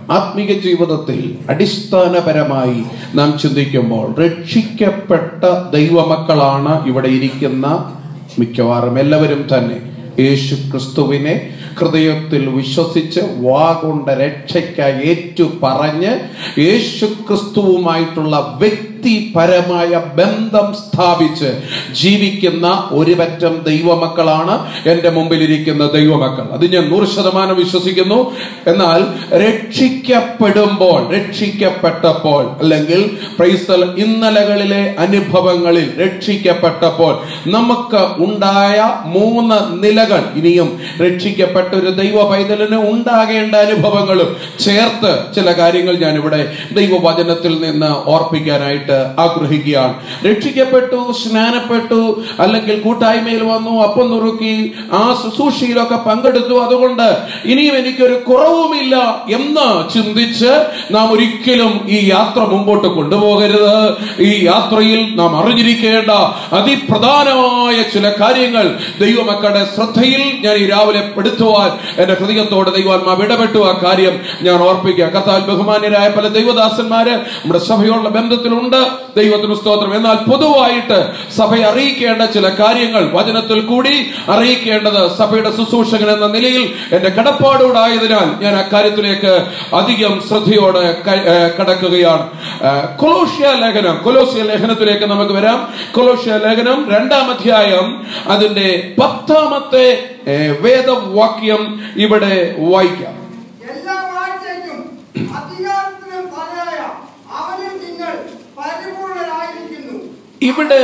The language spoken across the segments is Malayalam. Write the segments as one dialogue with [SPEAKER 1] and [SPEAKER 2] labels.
[SPEAKER 1] ആത്മീക ജീവിതത്തിൽ അടിസ്ഥാനപരമായി നാം ചിന്തിക്കുമ്പോൾ രക്ഷിക്കപ്പെട്ട ദൈവമക്കളാണ് ഇവിടെ ഇരിക്കുന്ന മിക്കവാറും എല്ലാവരും തന്നെ യേശു ക്രിസ്തുവിനെ ഹൃദയത്തിൽ വിശ്വസിച്ച് വാഗൊണ്ട രക്ഷയ്ക്കായി ഏറ്റു പറഞ്ഞ് യേശു ക്രിസ്തുവുമായിട്ടുള്ള വ്യക്തിപരമായ ബന്ധം സ്ഥാപിച്ച് ജീവിക്കുന്ന ഒരുപറ്റം ദൈവമക്കളാണ് എൻ്റെ മുമ്പിലിരിക്കുന്ന ദൈവമക്കൾ അത് ഞാൻ നൂറ് ശതമാനം വിശ്വസിക്കുന്നു എന്നാൽ രക്ഷിക്കപ്പെടുമ്പോൾ രക്ഷിക്കപ്പെട്ടപ്പോൾ അല്ലെങ്കിൽ പ്രൈസ്തൽ ഇന്നലകളിലെ അനുഭവങ്ങളിൽ രക്ഷിക്കപ്പെട്ടപ്പോൾ നമുക്ക് ഉണ്ടായ മൂന്ന് നിലകൾ ഇനിയും രക്ഷിക്കപ്പെട്ട ഒരു ദൈവ പൈതലിന് ഉണ്ടാകേണ്ട അനുഭവങ്ങളും ചേർത്ത് ചില കാര്യങ്ങൾ ഞാൻ ഇവിടെ ദൈവവചനത്തിൽ നിന്ന് ഓർപ്പിക്കാനായിട്ട് ആഗ്രഹിക്കുകയാണ് രക്ഷിക്കപ്പെട്ടു സ്നാനപ്പെട്ടു അല്ലെങ്കിൽ കൂട്ടായ്മയിൽ വന്നു അപ്പം നുറുക്കി ആ ശുശ്രൂഷയിലൊക്കെ പങ്കെടുത്തു അതുകൊണ്ട് ഇനിയും എനിക്കൊരു കുറവുമില്ല എന്ന് ചിന്തിച്ച് നാം ഒരിക്കലും ഈ യാത്ര മുമ്പോട്ട് കൊണ്ടുപോകരുത് ഈ യാത്രയിൽ നാം അറിഞ്ഞിരിക്കേണ്ട അതിപ്രധാനമായ ചില കാര്യങ്ങൾ ദൈവമക്കളുടെ ശ്രദ്ധയിൽ ഞാൻ ഈ രാവിലെ പെടുത്തുവാൻ എന്റെ ഹൃദയത്തോട് ദൈവാത്മാവ് ഇടപെട്ടു ആ കാര്യം ഞാൻ ഓർപ്പിക്കുക കർത്താൽ ബഹുമാന്യരായ പല ദൈവദാസന്മാര് നമ്മുടെ സഭയോടുള്ള ബന്ധത്തിലുണ്ട് ദൈവത്തിന് സ്തോത്രം എന്നാൽ പൊതുവായിട്ട് സഭയെ അറിയിക്കേണ്ട ചില കാര്യങ്ങൾ വചനത്തിൽ കൂടി അറിയിക്കേണ്ടത് സഭയുടെ ശുശ്രൂഷകൻ എന്ന നിലയിൽ എന്റെ കടപ്പാടോടായതിനാൽ ഞാൻ അക്കാര്യത്തിലേക്ക് അധികം ശ്രദ്ധയോടെ ക- ഏ, കടക്കുകയാണ് ഏ, കൊലോഷ്യ ലേഖനം കൊലോസ്യ ലേഖനത്തിലേക്ക് നമുക്ക് വരാം കൊലോഷ്യ ലേഖനം രണ്ടാം അധ്യായം അതിന്റെ പത്താമത്തെ ഏ, വേദവാക്യം ഇവിടെ വായിക്കാം
[SPEAKER 2] എല്ലാ വാഴ്ചയ്ക്കും അധികാരത്തിനും തലയായ അവനിൽ നിങ്ങൾ പരിപൂർണരായിരിക്കുന്നു
[SPEAKER 1] ഇവിടെ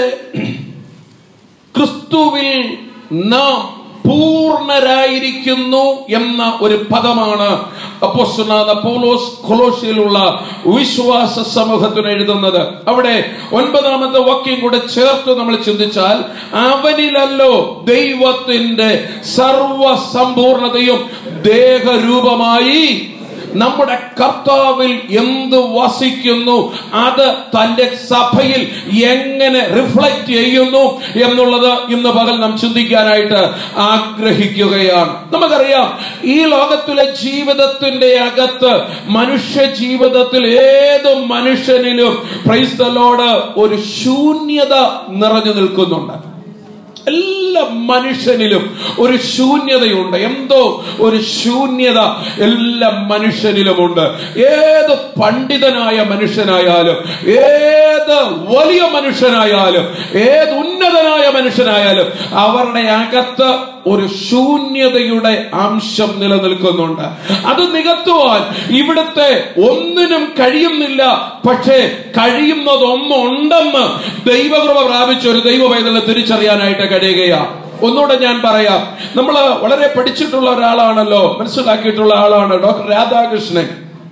[SPEAKER 1] ക്രിസ്തുവിൽ നാം പൂർണ്ണരായിരിക്കുന്നു എന്ന ഒരു പദമാണ് അപ്പോസ്തലനായ പൗലോസ് കൊലോസിയിലുള്ള വിശ്വാസ സമൂഹത്തിന് എഴുതുന്നത് അവിടെ ഒൻപതാമത്തെ വാക്യം കൂടെ ചേർത്ത് നമ്മൾ ചിന്തിച്ചാൽ അവനിലല്ലോ ദൈവത്തിന്റെ സർവസമ്പൂർണതയും ദേഹരൂപമായി നമ്മുടെ കർത്താവിൽ എന്ത് വസിക്കുന്നു അത് തന്റെ സഭയിൽ എങ്ങനെ റിഫ്ലക്ട് ചെയ്യുന്നു എന്നുള്ളത് ഇന്ന് പകൽ നാം ചിന്തിക്കാനായിട്ട് ആഗ്രഹിക്കുകയാണ് നമുക്കറിയാം ഈ ലോകത്തിലെ ജീവിതത്തിന്റെ അകത്ത് മനുഷ്യ ജീവിതത്തിൽ ഏത് മനുഷ്യനിലും ക്രൈസ്തലോട് ഒരു ശൂന്യത നിറഞ്ഞു നിൽക്കുന്നുണ്ട് എല്ലാ മനുഷ്യനിലും ഒരു ശൂന്യതയുണ്ട് എന്തോ ഒരു ശൂന്യത എല്ലാ മനുഷ്യനിലുമുണ്ട് ഏത് പണ്ഡിതനായ മനുഷ്യനായാലും ഏത് വലിയ മനുഷ്യനായാലും ഏത് ഉന്നതനായ മനുഷ്യനായാലും അവരുടെ അകത്ത് ഒരു ശൂന്യതയുടെ അംശം നിലനിൽക്കുന്നുണ്ട് അത് നികത്തുവാൻ ഇവിടുത്തെ ഒന്നിനും കഴിയുന്നില്ല പക്ഷേ കഴിയുന്നത് ഒന്നുണ്ടെന്ന് ദൈവകൃപ പ്രാപിച്ച ഒരു ദൈവ പൈതലിനെ തിരിച്ചറിയാനായിട്ട് കഴിയുകയാണ് ഒന്നുകൂടെ ഞാൻ പറയാം നമ്മൾ വളരെ പഠിച്ചിട്ടുള്ള ഒരാളാണല്ലോ മനസ്സിലാക്കിയിട്ടുള്ള ആളാണ് ഡോക്ടർ രാധാകൃഷ്ണൻ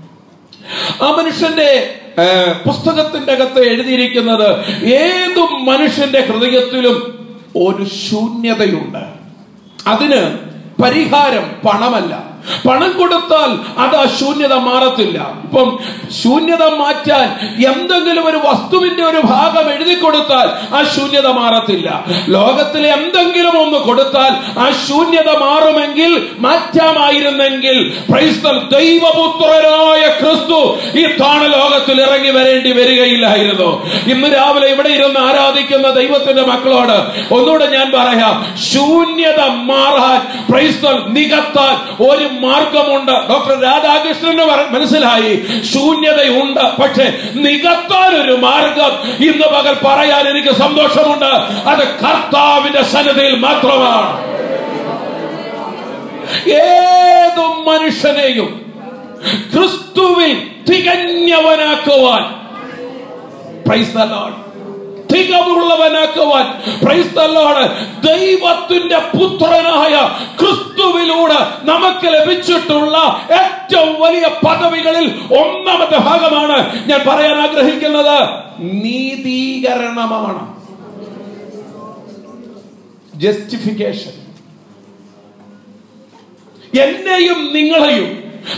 [SPEAKER 1] ആ മനുഷ്യന്റെ ഏ, പുസ്തകത്തിന്റെ അകത്ത് എഴുതിയിരിക്കുന്നത് ഏതു മനുഷ്യന്റെ ഹൃദയത്തിലും ഒരു ശൂന്യതയുണ്ട് അതിന് പരിഹാരം പണമല്ല പണം കൊടുത്താൽ അത് ആ ശൂന്യത മാറത്തില്ല ഇപ്പം ശൂന്യത മാറ്റാൻ എന്തെങ്കിലും ഒരു വസ്തുവിന്റെ ഒരു ഭാഗം എഴുതി കൊടുത്താൽ ആ ശൂന്യത മാറത്തില്ല ലോകത്തിലെ എന്തെങ്കിലും ഒന്ന് കൊടുത്താൽ ആ ശൂന്യത മാറുമെങ്കിൽ മാറ്റാമായിരുന്നെങ്കിൽ ക്രൈസ്തൽ ദൈവപുത്രരായ ക്രിസ്തു ഈ താണ ലോകത്തിൽ ഇറങ്ങി വരേണ്ടി വരികയില്ലായിരുന്നു ഇന്ന് രാവിലെ ഇവിടെ ഇരുന്ന് ആരാധിക്കുന്ന ദൈവത്തിന്റെ മക്കളോട് ഒന്നുകൂടെ ഞാൻ പറയാം ശൂന്യത മാറാൻ ക്രൈസ്തൽ നികത്താൻ ഒരു മാർഗമുണ്ട് ഡോക്ടർ രാധാകൃഷ്ണന് പറ- മനസ്സിലായി ശൂന്യതയുണ്ട് പക്ഷെ നികത്താൻ ഒരു മാർഗം ഇന്ന് പകൽ പറയാൻ എനിക്ക് സന്തോഷമുണ്ട് അത് കർത്താവിന്റെ സന്നദ്ധയിൽ മാത്രമാണ് ഏതു മനുഷ്യനെയും ക്രിസ്തുവിൽ തികഞ്ഞവനാക്കുവാൻ Praise the Lord. തികവുള്ളവനാക്കുവാൻ Praise the Lord. ദൈവത്തിന്റെ പുത്രനായ ക്രിസ്തുവിലൂടെ നമുക്ക് ലഭിച്ചിട്ടുള്ള ഏറ്റവും വലിയ പദവികളിൽ ഒന്നാമത്തെ ഭാഗമാണ് ഞാൻ പറയാൻ ആഗ്രഹിക്കുന്നത് നീതീകരണമാണ് ജസ്റ്റിഫിക്കേഷൻ എന്നെയും നിങ്ങളെയും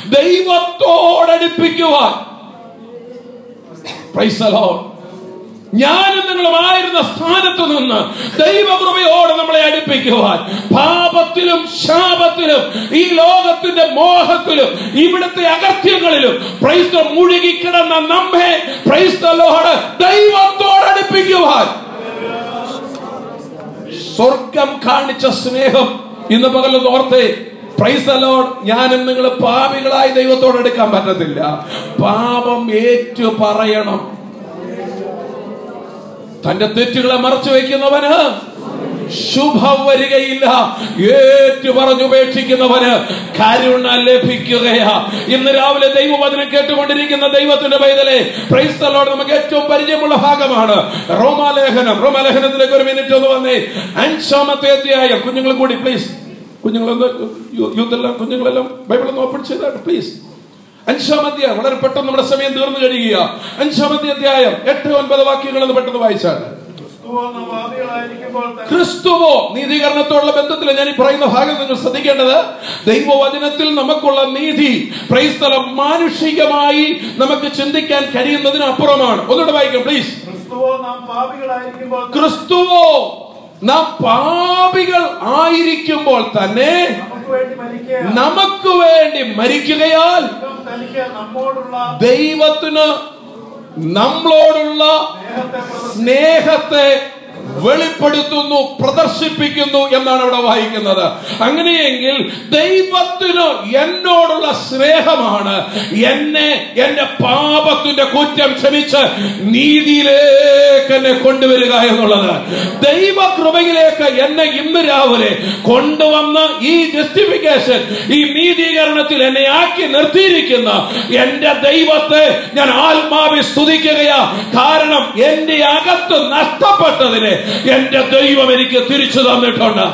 [SPEAKER 1] ദൈവത്തോടടുപ്പിക്കുവാൻ Praise the Lord. ഞാനും നിങ്ങളുമായിരുന്ന സ്ഥാനത്ത് നിന്ന് ദൈവകൃപയോട് നമ്മളെ അടുപ്പിക്കുവാൻ പാപത്തിലും ശാപത്തിലും ഈ ലോകത്തിന്റെ മോഹത്തിലും ഇവിടുത്തെ അകത്യങ്ങളിലും പ്രൈസ്ത മുഴുകിക്കിടന്ന നമ്മെ പ്രൈസ്തലോട് ദൈവത്തോട് അടുപ്പിക്കുവാൻ സ്വർഗം കാണിച്ച സ്നേഹം ഇന്ന് പകലൊന്ന് ഓർത്തേ പ്രൈസലോൺ ഞാനും നിങ്ങൾ പാപികളായി ദൈവത്തോട് എടുക്കാൻ പറ്റത്തില്ല പാപം ഏറ്റു പറയണം തന്റെ തെറ്റുകളെ മറച്ചു വെക്കുന്നവന് ശുഭം വരികയില്ല ഏറ്റു പറഞ്ഞുപേക്ഷിക്കുന്നവന് കരുണ ലഭിക്കുകയാ ഇന്ന് രാവിലെ ദൈവവചനം കേട്ടുകൊണ്ടിരിക്കുന്ന ദൈവത്തിന്റെ പൈതലെ ക്രൈസ്തലോട് നമുക്ക് ഏറ്റവും പരിചയമുള്ള ഭാഗമാണ് റോമാലേഖനം റോമാലേഖനത്തിലേക്ക് ഒരു മിനിറ്റ് ഒന്ന് വന്നേ അഞ്ചാമത്തെ അധ്യായം കുഞ്ഞുങ്ങൾ കൂടി പ്ലീസ് കുഞ്ഞുങ്ങളൊന്ന് യൂത്തെല്ലാം കുഞ്ഞുങ്ങളെല്ലാം ബൈബിൾ ഒന്ന് ഓപ്പൺ ചെയ്താട്ട് പ്ലീസ് അഞ്ചാം അധ്യായം വളരെ പെട്ടെന്ന് നമ്മുടെ സമയം തീർന്നു കഴിയുക അഞ്ചാമത്തെ അധ്യായം എട്ട് ഒൻപത് വാക്യങ്ങൾ ഒന്ന് പെട്ടെന്ന് വായിച്ചാണ്
[SPEAKER 3] ക്രിസ്തുവോ നാം പാപികളായിരിക്കുമ്പോൾ തന്നെ
[SPEAKER 1] ക്രിസ്തുവോ നീതീകരണത്തോടുള്ള ബന്ധത്തിൽ ഞാൻ ഈ പറയുന്ന ഭാഗം നിങ്ങൾ ശ്രദ്ധിക്കേണ്ടത് ദൈവവചനത്തിൽ നമുക്കുള്ള നീതി ക്രൈസ്തലം മാനുഷികമായി നമുക്ക് ചിന്തിക്കാൻ കഴിയുന്നതിന് അപ്പുറമാണ് ഒന്നുകൂടെ വായിക്കാം പ്ലീസ്
[SPEAKER 3] ക്രിസ്തുവോ നാം പാപികളായിരിക്കുമ്പോൾ തന്നെ
[SPEAKER 1] ക്രിസ്തുവോ നാം പാപികൾ ആയിരിക്കുമ്പോൾ തന്നെ
[SPEAKER 3] നമുക്ക് വേണ്ടി മരിക്കുക
[SPEAKER 1] നമുക്ക് വേണ്ടി മരിക്കുകയാൽ
[SPEAKER 3] ദൈവം തനിക്ക് നമ്മോടുള്ള
[SPEAKER 1] ദൈവത്തിന് നമ്മളോടുള്ള
[SPEAKER 3] സ്നേഹത്തെ പ്രദർശിപ്പിച്ചു.
[SPEAKER 1] സ്നേഹത്തെ വെളിപ്പെടുത്തുന്നു പ്രദർശിപ്പിക്കുന്നു എന്നാണ് ഇവിടെ വായിക്കുന്നത് അങ്ങനെയെങ്കിൽ ദൈവത്തിന് എന്നോടുള്ള സ്നേഹമാണ് എന്നെ എന്റെ പാപത്തിന്റെ കുറ്റം ക്ഷമിച്ച് നീതിയിലേക്ക് എന്നെ കൊണ്ടുവരിക എന്നുള്ളത് ദൈവകൃപയിലേക്ക് എന്നെ ഇന്ന് രാവിലെ കൊണ്ടുവന്ന് ഈ ജസ്റ്റിഫിക്കേഷൻ ഈ നീതീകരണത്തിൽ എന്നെ ആക്കി നിർത്തിയിരിക്കുന്ന എന്റെ ദൈവത്തെ ഞാൻ ആത്മാവി സ്തുതിക്കുകയാ കാരണം എന്റെ അകത്ത് നഷ്ടപ്പെട്ടതിനെ എന്റെ ദൈവം എനിക്ക് തിരിച്ചു തന്നിട്ടുണ്ട്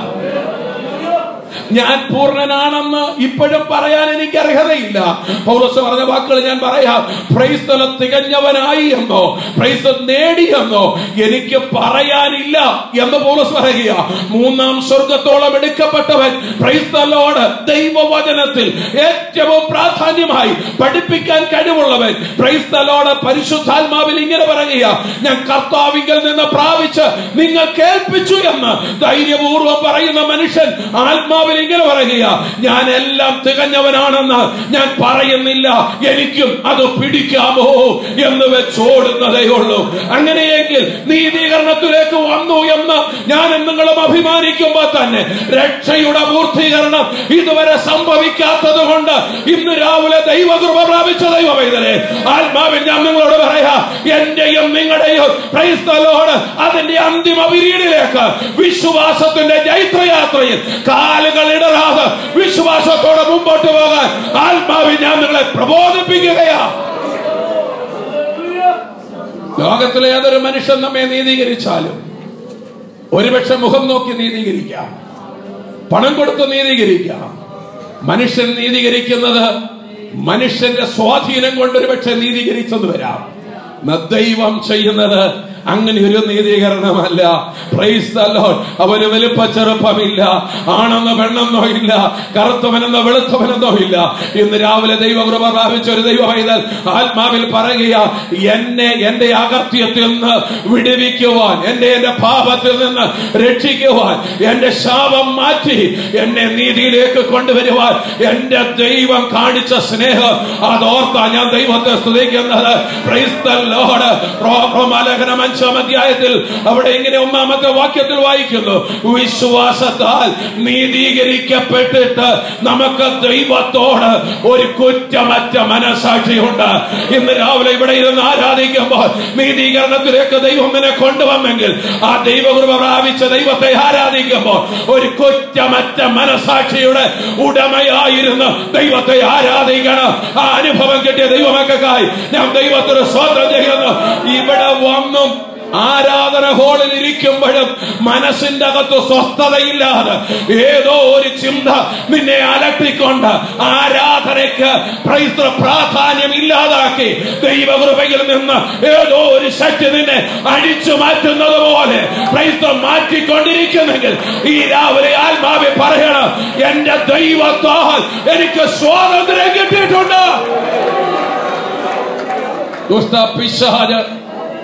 [SPEAKER 1] ഞാൻ പൂർണ്ണനാണെന്ന് ഇപ്പോഴും പറയാൻ എനിക്ക് അർഹതയില്ല പൗരസ് പറഞ്ഞ വാക്കുകൾ ഞാൻ പറയാം പ്രൈസ്തല തികഞ്ഞവനായി എന്നോ പ്രൈസ് നേടിയെന്നോ എനിക്ക് പറയാനില്ല എന്ന് പൗരസ് പറയുക മൂന്നാം സ്വർഗത്തോളം എടുക്കപ്പെട്ടവൻ പ്രൈസ്തലോട് ദൈവവചനത്തിൽ ഏറ്റവും പ്രാധാന്യമായി പഠിപ്പിക്കാൻ കഴിവുള്ളവൻ പ്രൈസ്തലോട് പരിശുദ്ധാത്മാവിൽ ഇങ്ങനെ പറയുക ഞാൻ കർത്താവിങ്കിൽ നിന്ന് പ്രാപിച്ച് നിങ്ങൾ കേൾപ്പിച്ചു എന്ന് ധൈര്യപൂർവ്വം പറയുന്ന മനുഷ്യൻ ആത്മാവിൽ ഇങ്ങനെ പറയുക ഞാൻ എല്ലാം തികഞ്ഞവനാണെന്ന് ഞാൻ പറയുന്നില്ല എനിക്കും അത് പിടിക്കാമോ എന്ന് വെച്ചോടുന്നതേ ഉള്ളൂ അങ്ങനെയെങ്കിൽ നീതീകരണത്തിലേക്ക് വന്നു എന്ന് ഞാൻ നിങ്ങളും അഭിമാനിക്കുമ്പോൾ തന്നെ രക്ഷയുടെ പൂർത്തീകരണം ഇതുവരെ സംഭവിക്കാത്തത് കൊണ്ട് ഇന്ന് രാവിലെ ദൈവകൃപ പ്രാപിച്ച ദൈവവൈതലെ ആത്മാവിൽ ഞാൻ നിങ്ങളോട് പറയാ എന്റെയും നിങ്ങളുടെയും ക്രൈസ്തലോട് അതിന്റെ അന്തിമ പിരീഡിലേക്ക് വിശ്വാസത്തിന്റെ ജൈത്രയാത്രയിൽ കാലുകൾ ഇടരാതെ വിശ്വാസത്തോടെ മുമ്പോട്ട് പോകാൻ ആത്മാവിൽ ഞാൻ നിങ്ങളെ പ്രബോധിപ്പിക്കുകയാ ലോകത്തിലെ ഏതൊരു മനുഷ്യൻ നമ്മെ നീതീകരിച്ചാലും ഒരുപക്ഷെ മുഖം നോക്കി നീതീകരിക്കാം പണം കൊടുത്ത് നീതീകരിക്കാം മനുഷ്യൻ നീതീകരിക്കുന്നത് മനുഷ്യന്റെ സ്വാധീനം കൊണ്ട് ഒരുപക്ഷെ നീതീകരിച്ചെന്ന് വരാം എന്നാൽ ദൈവം ചെയ്യുന്നത് അങ്ങനെ ഒരു നീതീകരണമല്ല പ്രൈസ് the Lord. അവന് വലുപ്പ ചെറുപ്പമില്ല ആണെന്നോ പെണ്ണെന്നോ ഇല്ല കറുത്തവനെന്നോ വെളുത്തവനെന്നോ ഇല്ല ഇന്ന് രാവിലെ ദൈവകൃപ പ്രാപിച്ച ഒരു ദൈവ പൈതൽ ആത്മാവിൽ പറയുക എന്നെ എന്റെ അകർത്യത്തിൽ നിന്ന് വിടുവിക്കുവാൻ എന്റെ എന്റെ പാപത്തിൽ നിന്ന് രക്ഷിക്കുവാൻ എന്റെ ശാപം മാറ്റി എന്നെ നീതിയിലേക്ക് കൊണ്ടുവരുവാൻ എന്റെ ദൈവം കാണിച്ച സ്നേഹം അതോർത്താ ഞാൻ ദൈവത്തെ സ്തുതിക്കുന്നത് Praise the Lord. റോ- റോമാലേഖനം അഞ്ചാം അധ്യായത്തിൽ അവിടെ ഇങ്ങനെ ഒന്നാമത്തെ വാക്യത്തിൽ വായിക്കുന്നു വിശ്വാസത്താൽ നീതീകരിക്കപ്പെട്ടിട്ട് നമുക്ക് ദൈവത്തോട് ഒരു കുറ്റമറ്റ മനസാക്ഷിയുണ്ട് ഇന്ന് രാവിലെ ഇവിടെ ഇരുന്ന് ആരാധിക്കുമ്പോൾ നീതീകരണത്തിലേക്ക് ദൈവം നിന്നെ കൊണ്ടുവന്നെങ്കിൽ ആ ദൈവകൃപ പ്രാപിച്ച ദൈവത്തെ ആരാധിക്കുമ്പോൾ ഒരു കുറ്റമറ്റ മനസാക്ഷിയുടെ ഉടമയായിരുന്ന് ദൈവത്തെ ആരാധിക്കണം ആ അനുഭവം കിട്ടിയ ദൈവമക്കായി ഞാൻ ദൈവത്തിന് സ്വന്തം ചെയ്യുന്നു ഇവിടെ വന്നും ആരാധന ഹോളിൽ ഇരിക്കുമ്പോഴും മനസ്സിന്റെ അകത്ത് സ്വസ്ഥതയില്ലാതെ ഏതോ ഒരു ചിന്ത നിന്നെ അലട്ടിക്കൊണ്ട് ആരാധനയ്ക്ക് ക്രൈസ്തവ പ്രാധാന്യം ഇല്ലാതാക്കി ദൈവകൃപയിൽ നിന്ന് ഏതോ ഒരു ശക്തി നിന്നെ അടിച്ചു മാറ്റുന്നത് പോലെ ക്രൈസ്തവം മാറ്റിക്കൊണ്ടിരിക്കുന്നെങ്കിൽ ഈ രാവിലെ ആത്മാവി പറയണം എന്റെ ദൈവത്താൽ എനിക്ക് സ്വാതന്ത്ര്യം കിട്ടിയിട്ടുണ്ട് ദുഷ്ട പിശാച്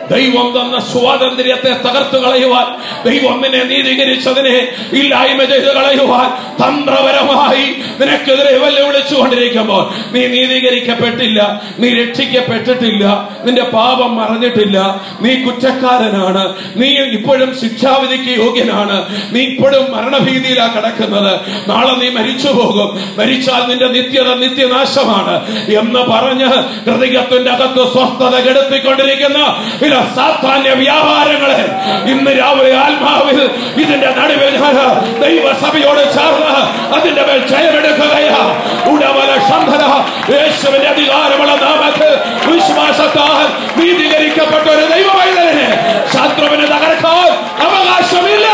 [SPEAKER 1] ദൈവം തന്ന സ്വാതന്ത്ര്യത്തെ തകർത്തു കളയുവാൻ ദൈവം നിന്നെ നീതീകരിച്ചതിനെ ഇല്ലായ്മ ചെയ്ത് കളയുവാൻ തന്ത്രപരമായി നിനക്കെതിരെ വെല്ലുവിളിച്ചു കൊണ്ടിരിക്കുമ്പോൾ നീ നീതീകരിക്കപ്പെട്ടില്ല നീ രക്ഷിക്കപ്പെട്ടിട്ടില്ല നിന്റെ പാപം മറഞ്ഞിട്ടില്ല നീ കുറ്റക്കാരനാണ് നീ ഇപ്പോഴും ശിക്ഷാവിധിക്ക് യോഗ്യനാണ് നീ ഇപ്പോഴും മരണഭീതിയിലാ കിടക്കുന്നത് നാളെ നീ മരിച്ചു പോകും മരിച്ചാൽ നിന്റെ നിത്യത നിത്യനാശമാണ് എന്ന് പറഞ്ഞ് ഹൃദയത്തിന്റെ അകത്ത് സ്വസ്ഥത കെടുത്തിക്കൊണ്ടിരിക്കുന്ന ചില സാധാന്യ വ്യാപാരങ്ങളെ ഇന്ന് രാവിലെ ആത്മാവിൽ ഇതിന്റെ നടുവിൽ ഞാൻ ദൈവസഭയോട് ചേർന്ന് അതിന്റെ മേൽ ജയമെടുക്കുകയാ ഉടവല ശന്ധന യേശുവിന്റെ അധികാരമുള്ള നാമത്തിൽ വിശ്വാസത്താൽ നീതീകരിക്കപ്പെട്ട ഒരു ദൈവവൈതലിനെ ശത്രുവിനെ തകർക്കാൻ അവകാശമില്ല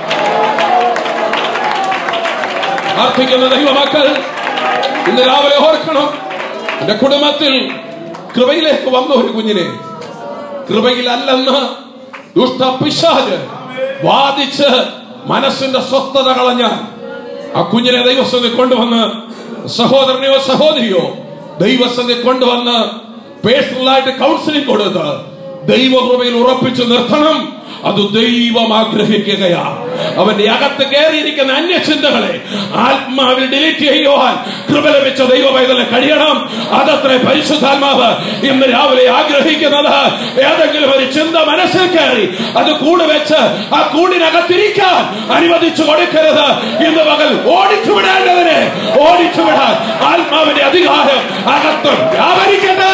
[SPEAKER 1] പ്രാർത്ഥിക്കുന്ന ദൈവമക്കൾ ഇന്ന് രാവിലെ ഓർക്കണം എന്റെ കുടുംബത്തിൽ കൃപയിലേക്ക് വന്ന ഒരു കുഞ്ഞിനെ കൃപയിലല്ലെന്ന് ദുഷ്ട പിശാജ് വാദിച്ച് മനസ്സിന്റെ സ്വസ്ഥത കളഞ്ഞാൽ ആ കുഞ്ഞിനെ ദൈവസ്ഥയിൽ കൊണ്ടുവന്ന് സഹോദരനെയോ സഹോദരിയോ ദൈവസ്ഥയിൽ കൊണ്ടുവന്ന് പേഴ്സണലായിട്ട് കൗൺസിലിംഗ് കൊടുത്ത് ദൈവകൃപയിൽ ഉറപ്പിച്ചു നിർത്തണം അത് ദൈവം ആഗ്രഹിക്കുകയാ അവന്റെ അകത്ത് കയറിയിരിക്കുന്ന അന്യചിന്തകളെ ആത്മാവിൽ ഡിലീറ്റ് ചെയ്യുവാൻ കൃപ ലഭിച്ച ദൈവ പൈതലെ കഴിയണം അതത്ര പരിശുദ്ധാത്മാവ് ഇന്ന് രാവിലെ ആഗ്രഹിക്കുന്നത് ഏതെങ്കിലും ഒരു ചിന്ത മനസ്സിൽ കയറി അത് കൂട് വെച്ച് ആ കൂടിനകത്തിരിക്കാൻ അനുവദിച്ചു കൊടുക്കരുത് ഇന്ന് പകൽ ഓടിച്ചു വിടേണ്ടതിനെ ഓടിച്ചു വിടാൻ ആത്മാവിന്റെ അധികാരം അകത്ത് വ്യാപരിക്കട്ടെ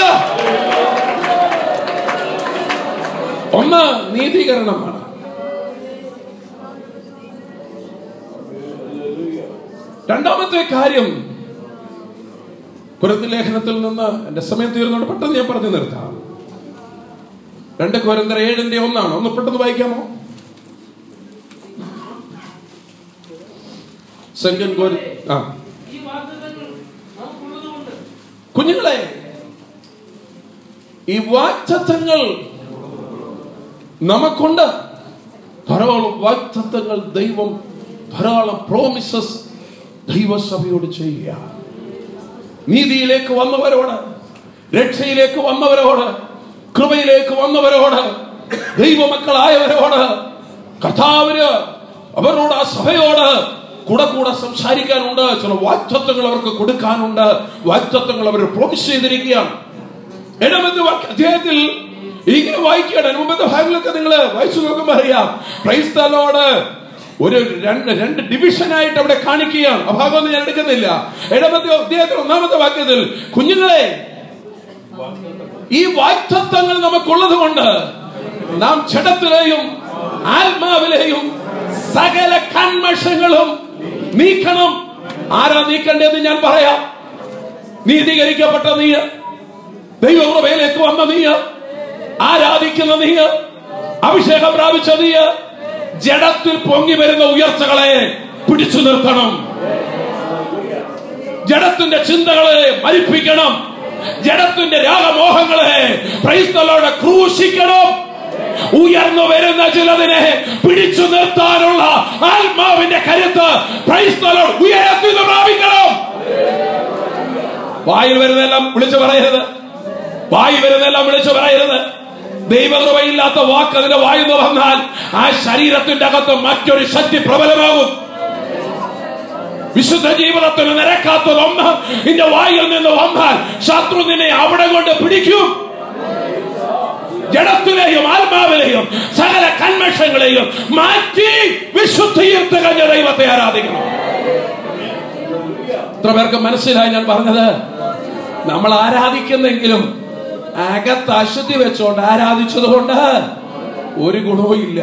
[SPEAKER 1] ഒന്ന് നീതീകരണമാണ് രണ്ടാമത്തെ കാര്യം കുരന്തി ലേഖനത്തിൽ നിന്ന് എന്റെ സമയം തീർന്നുകൊണ്ട് പെട്ടെന്ന് ഞാൻ പറഞ്ഞു നിർത്താം രണ്ട് കുരന്തര ഏഴിന്റെ ഒന്നാണ് ഒന്ന് പെട്ടെന്ന് വായിക്കാമോ സെങ്കൻ കോരി ആ
[SPEAKER 4] ഈ വാഗ്ദത്തങ്ങൾ നമുക്കുള്ളതുകൊണ്ട്
[SPEAKER 1] കുഞ്ഞുങ്ങളെ ഈ വാക്തത്വങ്ങൾ നമുക്കുണ്ട് ധാരാളം വാക്തത്വങ്ങൾ ദൈവം ധാരാളം പ്രോമിസസ് ദൈവസഭയോട് ചെയ്യുക നീതിയിലേക്ക് വന്നവരോട് രക്ഷയിലേക്ക് വന്നവരോട് കൃപയിലേക്ക് വന്നവരോട് ദൈവമക്കളായവരോട് കഥാവിന് അവരോട് ആ സഭയോട് കൂടെ കൂടെ സംസാരിക്കാനുണ്ട് ചില വാക്തത്വങ്ങൾ അവർക്ക് കൊടുക്കാനുണ്ട് വാക്തത്വങ്ങൾ അവർ പ്രോമിസ് ചെയ്തിരിക്കുകയാണ് എഴുപത് വാക്യ അധ്യായത്തിൽ ഇങ്ങനെ വായിക്കുകയാണ് മുമ്പത്തെ ഭാഗങ്ങളൊക്കെ നിങ്ങൾ വായിച്ചു നോക്കുമ്പോൾ അറിയാം ക്രൈസ്തലോട് ഒരു രണ്ട് രണ്ട് ഡിവിഷനായിട്ട് അവിടെ കാണിക്കുകയാണ് ആ ഭാഗമൊന്നും ഞാൻ എടുക്കുന്നില്ല എഴുപത്തി അധ്യായത്തിൽ ഒന്നാമത്തെ വാക്യത്തിൽ കുഞ്ഞുങ്ങളെ ഈ വാക്തത്വങ്ങൾ നമുക്കുള്ളത് കൊണ്ട് നാം ജഡത്തിലെയും ആത്മാവിലെയും സകല കൺമഷങ്ങളും നീക്കണം ആരാ നീക്കണ്ടേന്ന് ഞാൻ പറയാം നീതീകരിക്കപ്പെട്ട നീ ദൈവകൃപയിലേക്ക് വന്ന നീ ആരാധിക്കുന്ന നീ അഭിഷേകം പ്രാപിച്ച നീ ജഡത്തിൽ പൊങ്ങി വരുന്ന ഉയർച്ചകളെ പിടിച്ചു നിർത്തണം ജഡത്തിന്റെ ചിന്തകളെ മരിപ്പിക്കണം ജഡത്തിന്റെ രാഗമോഹങ്ങളെ ക്രൈസ്തലോടെ ക്രൂശിക്കണം ഉയർന്നു വരുന്ന ചിലതിനെ പിടിച്ചു നിർത്താനുള്ള ആത്മാവിന്റെ കരുത്ത് ക്രൈസ്തലോട് ഉയരത്തിൽ നിന്ന് പ്രാപിക്കണം വായിൽ വരുന്നതെല്ലാം വിളിച്ചു പറയരുത് വായി വരുന്നതെല്ലാം വിളിച്ചു പറയരുത് ദൈവകൃപയില്ലാത്ത വാക്ക് അതിന്റെ വായുന്ന് വന്നാൽ ആ ശരീരത്തിന്റെ അകത്ത് മറ്റൊരു ശക്തി പ്രബലമാകും വിശുദ്ധ ജീവിതത്തിന് നിരക്കാത്തതൊന്ന് നിന്റെ വായിൽ നിന്ന് വന്നാൽ ശത്രു നിന്നെ അവിടെ കൊണ്ട് പിടിക്കും ജഡത്തിലെയും ആത്മാവിലെയും സകല കന്മഷങ്ങളെയും മാറ്റി വിശുദ്ധിയിൽ തികഞ്ഞ ദൈവത്തെ ആരാധിക്കണം എത്ര പേർക്ക് മനസ്സിലായി ഞാൻ പറഞ്ഞത് നമ്മൾ ആരാധിക്കുന്നെങ്കിലും അകത്ത് അശുദ്ധി വെച്ചോണ്ട് ആരാധിച്ചത് കൊണ്ട് ഒരു ഗുണവും ഇല്ല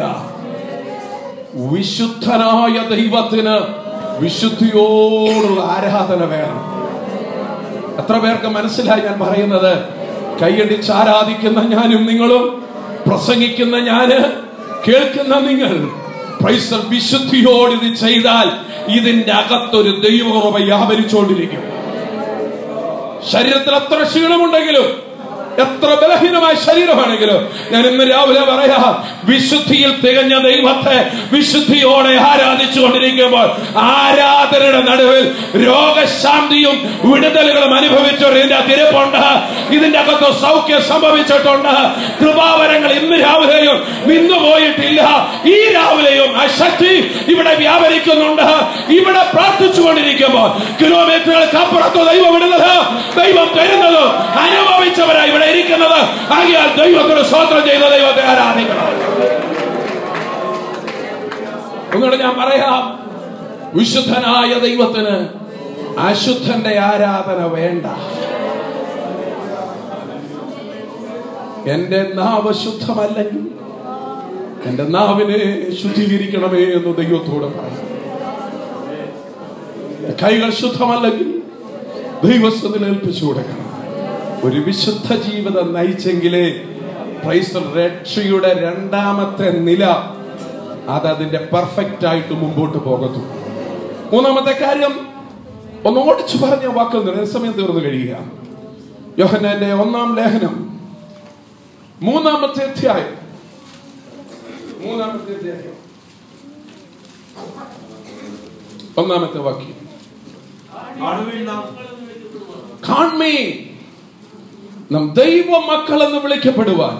[SPEAKER 1] വിശുദ്ധനായ ദൈവത്തിന് വിശുദ്ധിയോടുള്ള ആരാധന വേണം എത്ര പേർക്ക് മനസ്സിലായി ഞാൻ പറയുന്നത് കൈയടിച്ച് ആരാധിക്കുന്ന ഞാനും നിങ്ങളും പ്രസംഗിക്കുന്ന ഞാന് കേൾക്കുന്ന നിങ്ങൾ പ്രൈസർ വിശുദ്ധിയോട് ഇത് ചെയ്താൽ ഇതിന്റെ അകത്തൊരു ദൈവകൃപ വ്യാപരിച്ചുകൊണ്ടിരിക്കും ശരീരത്തിൽ എത്ര ക്ഷീണമുണ്ടെങ്കിലും എത്ര ബലഹീനമായ ശരീരമാണെങ്കിലും ഞാൻ ഇന്ന് രാവിലെ പറയാ വിശുദ്ധിയിൽ തികഞ്ഞ ദൈവത്തെ വിശുദ്ധിയോടെ ആരാധിച്ചു കൊണ്ടിരിക്കുമ്പോൾ ആരാധനയുടെ നടുവിൽ രോഗശാന്തിയും വിടുതലുകളും അനുഭവിച്ചവർ ഇതിന്റെ തിരപ്പുണ്ട് ഇതിന്റെ അകത്ത് സൗഖ്യം സംഭവിച്ചിട്ടുണ്ട് കൃപാവരങ്ങൾ ഇന്ന് രാവിലെയും നിന്നു പോയിട്ടില്ല ഈ രാവിലെയും ആ ശക്തി ഇവിടെ വ്യാപരിക്കുന്നുണ്ട് ഇവിടെ പ്രാർത്ഥിച്ചുകൊണ്ടിരിക്കുമ്പോൾ കിലോമീറ്ററുകൾക്ക് അപ്പുറത്ത് ദൈവം ഇടുന്നത് ദൈവം തരുന്നത് അനുഭവിച്ചവരായി ഇവിടെ ഇരിക്കുന്നത് ആകിയാൽ ദൈവത്തോട് സ്വോത്രം ചെയ്ത ദൈവത്തെ ആരാധിക്കണം ഒന്നുകൂടെ ഞാൻ പറയാം വിശുദ്ധനായ ദൈവത്തിന് അശുദ്ധന്റെ ആരാധന വേണ്ട എന്റെ നാവ് ശുദ്ധമല്ലെങ്കിൽ എന്റെ നാവിനെ ശുദ്ധീകരിക്കണമേ എന്ന് ദൈവത്തോട് പറയും കൈകൾ ശുദ്ധമല്ലെങ്കിൽ ദൈവസ്ഥത്തിൽ ഏൽപ്പിച്ചു കൊടുക്കണം ഒരു വിശുദ്ധ ജീവിതം നയിച്ചെങ്കിലേ ക്രൈസ്ത രക്ഷയുടെ രണ്ടാമത്തെ നില അത് അതിന്റെ പെർഫെക്റ്റ് ആയിട്ട് മുമ്പോട്ട് പോകത്തു മൂന്നാമത്തെ കാര്യം ഒന്ന് ഓടിച്ചു പറഞ്ഞ വാക്കുകൾ സമയം തീർന്നു കഴിയുക യോഹന്നാന്റെ ഒന്നാം ലേഖനം മൂന്നാമത്തെ അധ്യായം മൂന്നാമത്തെ അധ്യായം ഒന്നാമത്തെ വാക്യം
[SPEAKER 3] നടുവിൽ നാം
[SPEAKER 1] കാൺമേ നാം ദൈവ മക്കൾ എന്ന് വിളിക്കപ്പെടുവാൻ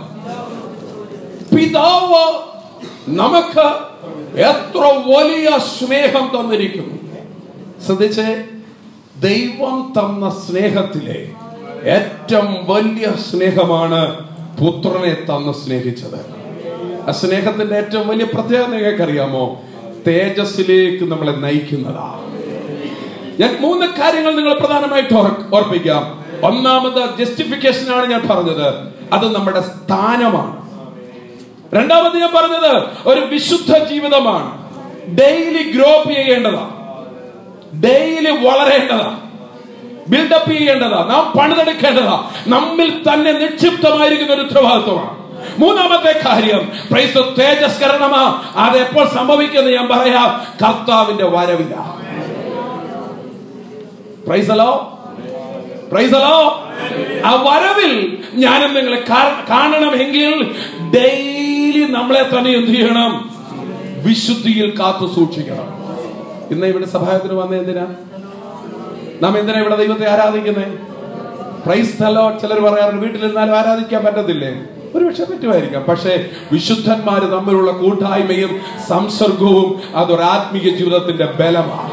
[SPEAKER 1] പിതാവ് നമുക്ക് എത്ര വലിയ സ്നേഹം തന്നിരിക്കുന്നു ശ്രദ്ധിച്ചേ ദൈവം തന്ന സ്നേഹത്തിലെ ഏറ്റവും വലിയ സ്നേഹമാണ് പുത്രനെ തന്ന് സ്നേഹിച്ചത് ആ സ്നേഹത്തിന്റെ ഏറ്റവും വലിയ പ്രത്യേകത നിങ്ങൾക്ക് അറിയാമോ തേജസ്സിലേക്ക് നമ്മളെ നയിക്കുന്നതാ ഞാൻ മൂന്ന് കാര്യങ്ങൾ നിങ്ങൾ പ്രധാനമായിട്ട് ഓർ- ഓർപ്പിക്കാം ഒന്നാമത് ജസ്റ്റിഫിക്കേഷൻ ആണ് ഞാൻ പറഞ്ഞത് അത് നമ്മുടെ സ്ഥാനമാണ് രണ്ടാമത് ഞാൻ പറഞ്ഞത് ഒരു വിശുദ്ധ ജീവിതമാണ് ഡെയിലി ഗ്രോപ്പ് ചെയ്യേണ്ടതാണ് ഡെയിലി വളരേണ്ടതാ ബിൽഡപ്പ് ചെയ്യേണ്ടതാ നാം പണിതെടുക്കേണ്ടതാ നമ്മിൽ തന്നെ നിക്ഷിപ്തമായിരിക്കുന്ന ഒരു ഉത്തരവാദിത്വമാണ് മൂന്നാമത്തെ കാര്യം പ്രൈസ് തേജസ്കരണമാ അത് എപ്പോൾ സംഭവിക്കുന്നത് ഞാൻ പറയാം കർത്താവിന്റെ വരവില പ്രൈസലോ പ്രൈസലോ ആ വരവിൽ ഞാനും നിങ്ങളെ കാ- കാണണമെങ്കിൽ ഡെയിലി നമ്മളെ തന്നെ എന്ത് ചെയ്യണം വിശുദ്ധിയിൽ കാത്തു സൂക്ഷിക്കണം ഇന്ന് ഇവിടെ സഭായത്തിന് വന്ന എന്തിനാ നാം എന്തിനാ ഇവിടെ ദൈവത്തെ ആരാധിക്കുന്നേ പ്രൈസ് തലോ ചിലർ പറയാറുണ്ട് വീട്ടിലിരുന്നാലും ആരാധിക്കാൻ പറ്റത്തില്ലേ ഒരു പക്ഷെ പറ്റുമായിരിക്കാം പക്ഷേ വിശുദ്ധന്മാര് തമ്മിലുള്ള കൂട്ടായ്മയും സംസർഗവും അതൊരു ആത്മീയ ജീവിതത്തിന്റെ ബലമാണ്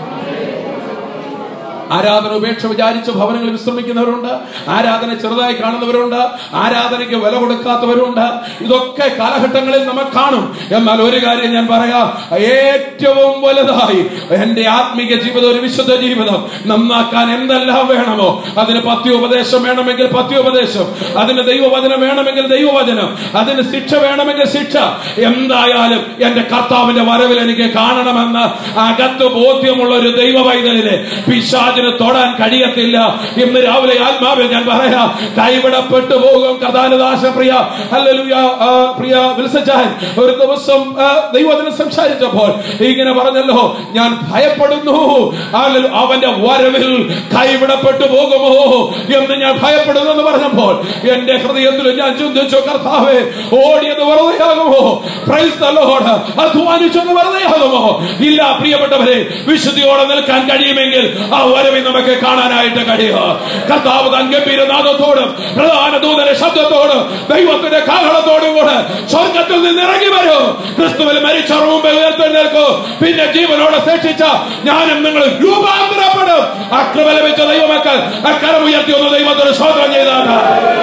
[SPEAKER 1] ആരാധന ഉപേക്ഷ വിചാരിച്ച് ഭവനങ്ങളിൽ വിശ്രമിക്കുന്നവരുണ്ട് ആരാധന ചെറുതായി കാണുന്നവരുണ്ട് ആരാധനയ്ക്ക് വില കൊടുക്കാത്തവരുണ്ട് ഇതൊക്കെ കാലഘട്ടങ്ങളിൽ നമ്മൾ കാണും എന്നാൽ ഒരു കാര്യം ഞാൻ പറയാം ഏറ്റവും വലുതായി എന്റെ ആത്മീക ജീവിതം ഒരു വിശുദ്ധ ജീവിതം നന്നാക്കാൻ എന്തെല്ലാം വേണമോ അതിന് പത്യോപദേശം വേണമെങ്കിൽ പത്യോപദേശം അതിന് ദൈവവചനം വേണമെങ്കിൽ ദൈവവചനം അതിന് ശിക്ഷ വേണമെങ്കിൽ ശിക്ഷ എന്തായാലും എന്റെ കർത്താവിന്റെ വരവിൽ എനിക്ക് കാണണമെന്ന് അകത്ത് ബോധ്യമുള്ള ഒരു ദൈവ പൈതലിനെ പിശാചിന് തൊടാൻ കഴിയത്തില്ല ഇന്ന് രാവിലെ ആത്മാവിൽ ഞാൻ പറയാം കൈവിടപ്പെട്ടു പോകും കഥാനദാശ പ്രിയ ഹല്ലേലൂയ ആ, പ്രിയ വിൽസച്ചാൻ ഒരു ദിവസം ആ, ദൈവത്തിന് സംസാരിച്ചപ്പോൾ ഇങ്ങനെ പറഞ്ഞല്ലോ ഞാൻ ഭയപ്പെടുന്നു ഹല്ലേലൂയ, അവന്റെ വരവിൽ കൈവിടപ്പെട്ടു പോകുമോ എന്ന് ഞാൻ ഭയപ്പെടുന്നു എന്ന് പറഞ്ഞപ്പോൾ എന്റെ ഹൃദയത്തിൽ ഞാൻ ചിന്തിച്ചു കർത്താവേ ഓടിയത് വെറുതെയാകുമോ ക്രൈസ്തലോട് അധ്വാനിച്ചത് വെറുതെയാകുമോ ഇല്ല പ്രിയപ്പെട്ടവരെ വിശുദ്ധിയോടെ നിൽക്കാൻ കഴിയുമെങ്കിൽ ആ വരവിൽ നമുക്ക് കാണാനായിട്ട് കഴിയുക കർത്താവ് താൻ ഗംഭീരനാഥത്തോടും പ്രധാന ദൂതന്റെ ശബ്ദത്തോടും ദൈവത്തിന്റെ കാഹളത്തോടും കൂടെ സ്വർഗത്തിൽ നിന്ന് ഇറങ്ങി വരൂ ക്രിസ്തുവിൽ മരിച്ചവർ മുമ്പേ ഉയർത്തെഴുന്നേൽക്കൂ പിന്നെ ജീവനോടെ ശേഷിച്ച ഞാനും നിങ്ങൾ രൂപാന്തരപ്പെടും അക്രമ ലഭിച്ച ദൈവമക്കൾ അക്കരം ഉയർത്തി ഒന്ന് ദൈവത്തോട് സ്വതന്ത്രം ചെയ്താണ്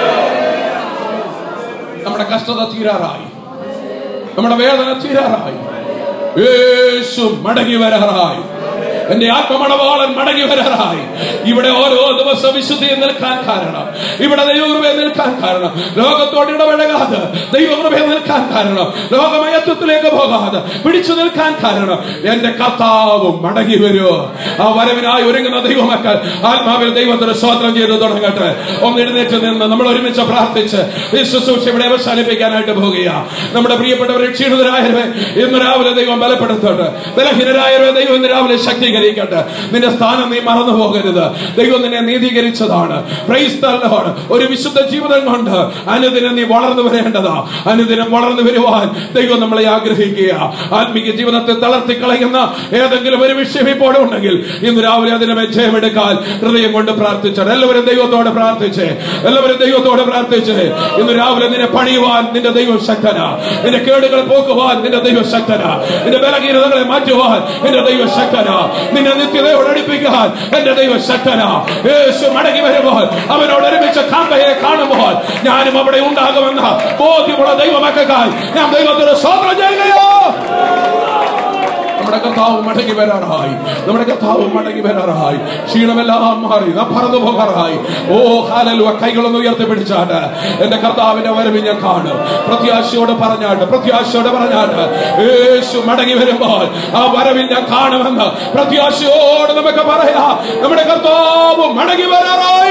[SPEAKER 1] നമ്മുടെ കഷ്ടത തീരാറായി നമ്മുടെ വേദന തീരാറായി യേശു മടങ്ങി വരാറായി എന്റെ ആത്മമണവാളൻ മടങ്ങി വരാറായി ഇവിടെ ഓരോ ദിവസം വിശുദ്ധിയിൽ നിൽക്കാൻ കാരണം ഇവിടെ ദൈവകൃപയെ നിൽക്കാൻ കാരണം ലോകത്തോട് ഇടപഴകാതെ ദൈവകൃപയെ നിൽക്കാൻ കാരണം ലോകമയത്വത്തിലേക്ക് പോകാതെ പിടിച്ചു നിൽക്കാൻ കാരണം എന്റെ കർത്താവ് മടങ്ങി വരുമോ ആ വരവിനായി ഒരുങ്ങുന്ന ദൈവമക്കൾ ആത്മാവിൽ ദൈവത്തിന് സ്വോത്രം ചെയ്ത് തുടങ്ങട്ടെ ഒന്ന് എഴുന്നേറ്റ് നിന്ന് നമ്മൾ ഒരുമിച്ച് പ്രാർത്ഥിച്ച് ഈ ശുശ്രൂഷ ഇവിടെ അവസാനിപ്പിക്കാനായിട്ട് പോവുകയാണ് നമ്മുടെ പ്രിയപ്പെട്ടവരെ ക്ഷീണിതരായവരെ ഇന്ന് രാവിലെ ദൈവം ബലപ്പെടുത്തട്ടെ ബലഹീനരായവരെ ദൈവം ഇന്ന് രാവിലെ ശക്തീകരിക്കട്ടെ നീതീകരിക്കട്ടെ നിന്റെ സ്ഥാനം നീ മറന്നു പോകരുത് ദൈവം നിന്നെ നീതീകരിച്ചതാണ് Praise the Lord. ഒരു വിശുദ്ധ ജീവിതം കൊണ്ട് അനുദിനം നീ വളർന്നു വരേണ്ടതാ അനുദിനം വളർന്നു വരുവാൻ ദൈവം നമ്മളെ ആഗ്രഹിക്കുക ആത്മീയ ജീവിതത്തെ തളർത്തി കളയുന്ന ഏതെങ്കിലും ഒരു വിഷയം ഇപ്പോൾ ഉണ്ടെങ്കിൽ ഇന്ന് രാവിലെ അതിനെ ജയമെടുക്കാൻ ഹൃദയം കൊണ്ട് പ്രാർത്ഥിച്ചാണ് എല്ലാവരും ദൈവത്തോടെ പ്രാർത്ഥിച്ചേ എല്ലാവരും ദൈവത്തോടെ പ്രാർത്ഥിച്ചേ ഇന്ന് രാവിലെ നിന്നെ പണിയുവാൻ നിന്റെ ദൈവം ശക്തനാ നിന്റെ കേടുകൾ പോക്കുവാൻ നിന്റെ ദൈവം ശക്തനാ നിന്റെ ബലഹീനതകളെ മാറ്റുവാൻ എന്റെ ദൈവം ശക്തനാ നിന്നെ നിത്യതയോട് അടുപ്പിക്കാൻ എന്റെ ദൈവം ശക്തനാ യേശു മടങ്ങി വരുമ്പോൾ അവനോട് ഒരുമിച്ച് കാമ്പയെ കാണുമ്പോൾ ഞാനും അവിടെ ഉണ്ടാകുമെന്ന ബോധ്യമുള്ള ദൈവമക്കായി ഞാൻ ദൈവത്തിന് സ്വന്തം ചെയ്യുകയോ നമ്മുടെ കർത്താവ് മടങ്ങി വരാറായി നമ്മുടെ കർത്താവ് മടങ്ങി വരാറായി ക്ഷീണമെല്ലാം മാറി നാം പറന്നു പോകാറായി ഓ ഹാലലുവ കൈകളൊന്ന് ഉയർത്തി പിടിച്ചാട്ട് എന്റെ കർത്താവിന്റെ വരവ് ഞാൻ കാണും പ്രത്യാശയോട് പറഞ്ഞാട്ട് പ്രത്യാശയോട് പറഞ്ഞാട്ട് യേശു മടങ്ങി വരുമ്പോൾ ആ വരവിൽ ഞാൻ കാണുമെന്ന് പ്രത്യാശയോട് നമുക്ക് പറയാം നമ്മുടെ കർത്താവ് മടങ്ങി വരാറായി